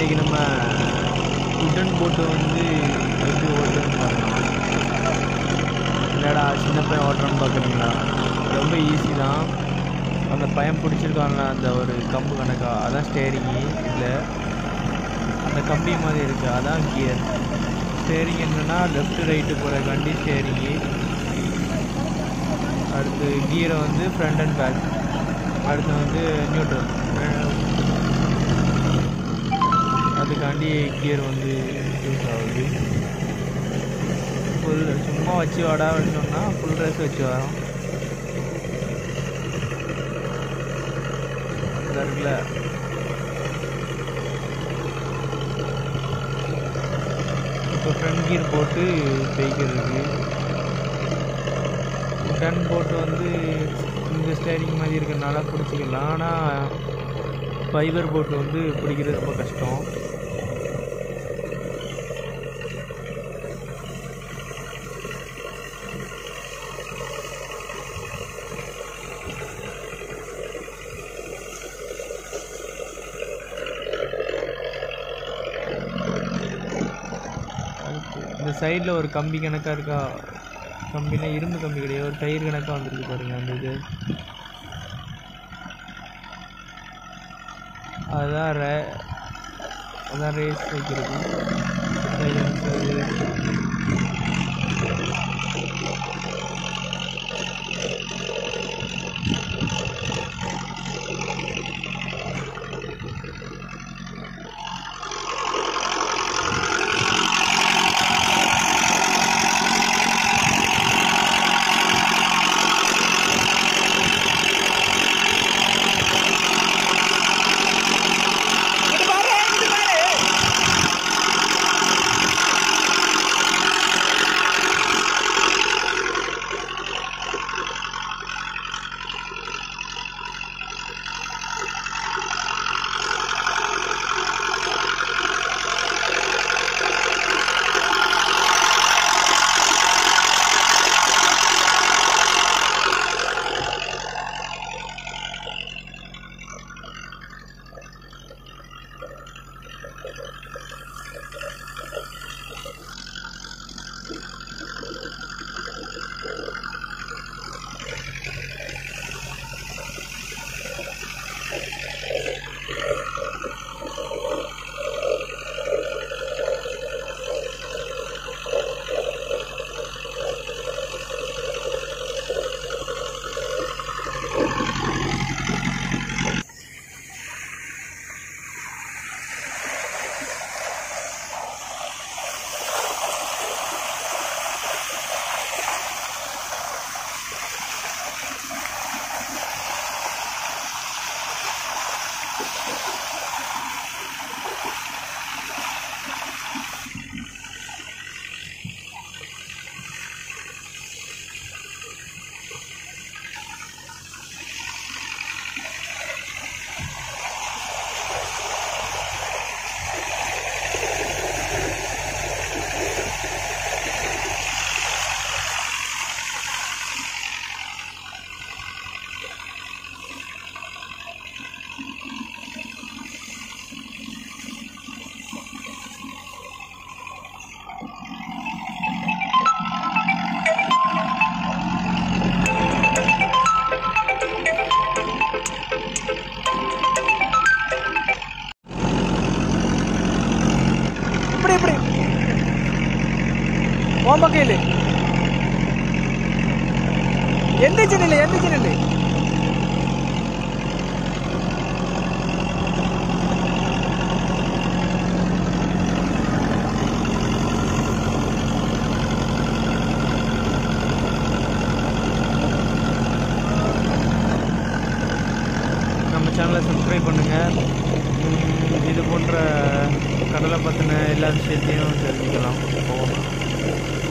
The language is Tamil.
இன்றைக்கி நம்ம உடன் போட்டு வந்து எப்படி ஓட்டுறதுன்னு பார்க்கலாம் என்னடா சின்ன பையன் ஓட்டுறோன்னு பார்க்குறீங்களா ரொம்ப ஈஸி தான் அந்த பையன் பிடிச்சிருக்கான்ல அந்த ஒரு கம்பு கணக்கா அதான் ஸ்டேரிங்கு இல்லை அந்த கம்பி மாதிரி இருக்குது அதான் கியர் ஸ்டேரிங் என்னென்னா லெஃப்ட் ரைட்டு போகிற கண்டி ஸ்டேரிங்கு அடுத்து கியரை வந்து ஃப்ரண்ட் அண்ட் பேக் அடுத்து வந்து நியூட்ரல் அதுக்காண்டி கியர் வந்து யூஸ் ஆகுது ஃபுல் சும்மா வச்சு வாடா வச்சோம்னா ஃபுல் ரேஸ் வச்சு வரோம் அந்த இருக்குல்ல இப்போ ஃப்ரண்ட் கியர் போட்டு தேய்க்கிறதுக்கு டன் போட்டு வந்து இந்த ஸ்டேரிங் மாதிரி இருக்கிறனால பிடிச்சிக்கலாம் ஆனால் ஃபைபர் போட்டு வந்து பிடிக்கிறது ரொம்ப கஷ்டம் அடுத்து இந்த சைடில் ஒரு கம்பி கணக்காக இருக்கா கம்பினா இரும்பு கம்பி கிடையாது ஒரு டயர் கணக்காக வந்திருக்கு பாருங்க அந்த இது அதுதான் ரே அதான் ரேஸ் வைக்கிறது சைலன்சர் இப்படி இப்படி உன் பக்கம் இல்லை எந்திரிச்சு நில்லு எந்திரிச்சு நில்லு நம்ம சேனலை சப்ஸ்கிரைப் பண்ணுங்கள் இது போன்ற கடலை பற்றின எல்லா விஷயத்தையும் தெரிஞ்சுக்கலாம் போகலாம்